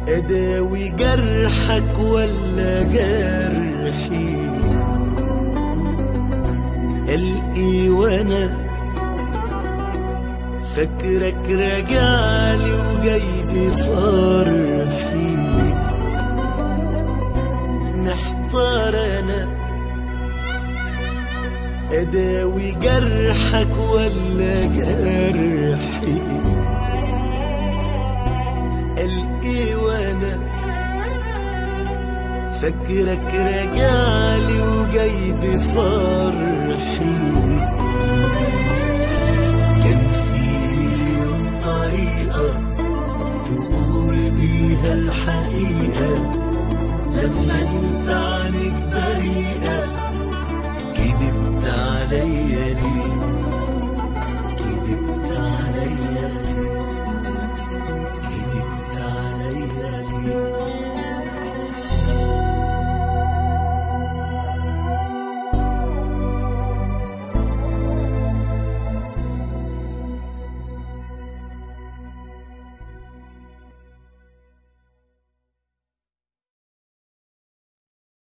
أداوي جرحك ولا جرحي القي وانا فاكرك راجعلي وجاي بفرحي محتار انا اداوي جرحك ولا جرحي القي وانا فاكرك راجعلي وجاي بفرحي